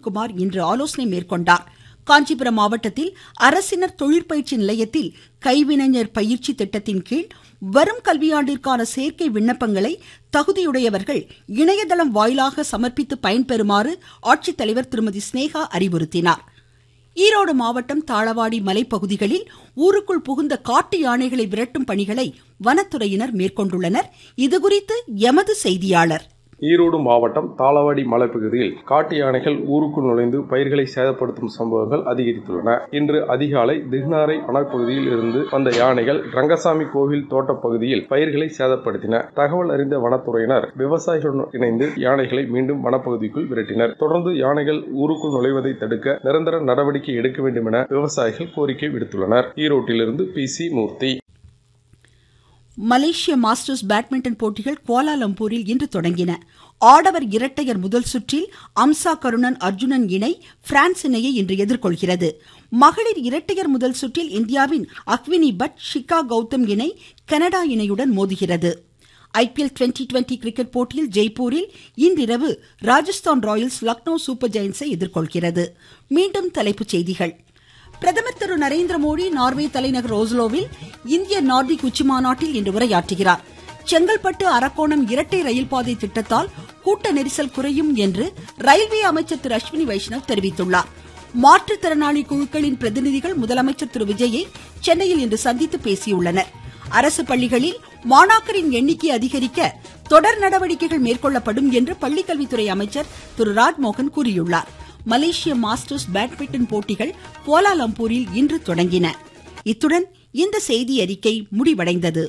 அரவிந்த்குமார் இன்று ஆலோசனை மேற்கொண்டார் காஞ்சிபுரம் மாவட்டத்தில் அரசினர் தொழிற்பயிற்சி நிலையத்தில் கைவினைஞர் பயிற்சி திட்டத்தின் கீழ் வரும் கல்வியாண்டிற்கான சேர்க்கை விண்ணப்பங்களை தகுதியுடையவர்கள் இணையதளம் வாயிலாக சமர்ப்பித்து பயன்பெறுமாறு ஆட்சித்தலைவர் திருமதி ஸ்னேகா அறிவுறுத்தினார் ஈரோடு மாவட்டம் தாளவாடி மலைப்பகுதிகளில் ஊருக்குள் புகுந்த காட்டு யானைகளை விரட்டும் பணிகளை வனத்துறையினர் மேற்கொண்டுள்ளனர் இதுகுறித்து எமது செய்தியாளர் ஈரோடு மாவட்டம் தாளவாடி மலைப்பகுதியில் காட்டு யானைகள் ஊருக்குள் நுழைந்து பயிர்களை சேதப்படுத்தும் சம்பவங்கள் அதிகரித்துள்ளன இன்று அதிகாலை திக்னாரை வனப்பகுதியில் இருந்து வந்த யானைகள் ரங்கசாமி கோவில் தோட்ட பகுதியில் பயிர்களை சேதப்படுத்தின தகவல் அறிந்த வனத்துறையினர் விவசாயிகளுடன் இணைந்து யானைகளை மீண்டும் வனப்பகுதிக்குள் விரட்டினர் தொடர்ந்து யானைகள் ஊருக்குள் நுழைவதை தடுக்க நிரந்தர நடவடிக்கை எடுக்க வேண்டும் என விவசாயிகள் கோரிக்கை விடுத்துள்ளனர் ஈரோட்டிலிருந்து பி சி மூர்த்தி மலேசிய மாஸ்டர்ஸ் பேட்மிண்டன் போட்டிகள் கோலாலம்பூரில் இன்று தொடங்கின ஆடவர் இரட்டையர் முதல் சுற்றில் அம்சா கருணன் அர்ஜுனன் இணை பிரான்ஸ் இணையை இன்று எதிர்கொள்கிறது மகளிர் இரட்டையர் முதல் சுற்றில் இந்தியாவின் அக்வினி பட் ஷிகா கௌதம் இணை கனடா இணையுடன் மோதுகிறது ஐபிஎல் டுவெண்டி டுவெண்டி கிரிக்கெட் போட்டியில் ஜெய்ப்பூரில் இன்றிரவு ராஜஸ்தான் ராயல்ஸ் லக்னோ சூப்பர் ஜெயின்ஸை எதிர்கொள்கிறது மீண்டும் தலைப்புச் செய்திகள் பிரதமர் திரு நரேந்திர மோடி நார்வே தலைநகர் ஓஸ்லோவில் இந்திய நார்டிக் உச்சி மாநாட்டில் இன்று உரையாற்றுகிறார் செங்கல்பட்டு அரக்கோணம் இரட்டை ரயில் பாதை திட்டத்தால் கூட்ட நெரிசல் குறையும் என்று ரயில்வே அமைச்சர் திரு அஸ்வினி வைஷ்ணவ் தெரிவித்துள்ளார் மாற்றுத்திறனாளி குழுக்களின் பிரதிநிதிகள் முதலமைச்சர் திரு விஜயை சென்னையில் இன்று சந்தித்து பேசியுள்ளனர் அரசு பள்ளிகளில் மாணாக்கரின் எண்ணிக்கை அதிகரிக்க தொடர் நடவடிக்கைகள் மேற்கொள்ளப்படும் என்று பள்ளிக்கல்வித்துறை அமைச்சர் திரு ராஜ்மோகன் கூறியுள்ளார் மலேசிய மாஸ்டர்ஸ் பேட்மிண்டன் போட்டிகள் கோலாலம்பூரில் இன்று தொடங்கின இத்துடன் இந்த செய்தி அறிக்கை முடிவடைந்தது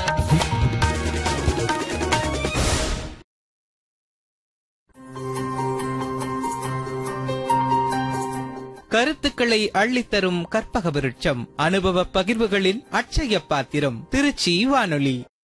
கருத்துக்களை அள்ளித்தரும் கற்பக விருட்சம் அனுபவ பகிர்வுகளின் அட்சய பாத்திரம் திருச்சி வானொலி